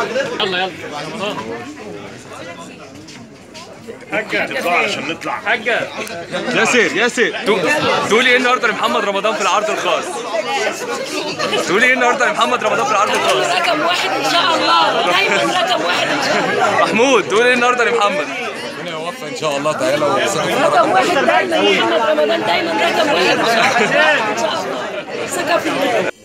يلا يلا رمضان حاجة نطلع عشان نطلع حاجة ياسر ياسر تقولي ايه النهارده لمحمد رمضان في العرض الخاص؟ تقولي ايه النهارده لمحمد رمضان في العرض الخاص؟ رقم واحد ان شاء الله دايما رقم واحد ان شاء الله محمود تقولي ايه النهارده لمحمد؟ ربنا يوفق ان شاء الله تعالى ويسلمك رقم واحد دايما محمد رمضان دايما رقم واحد ان شاء الله ان شاء الله ثقة في الله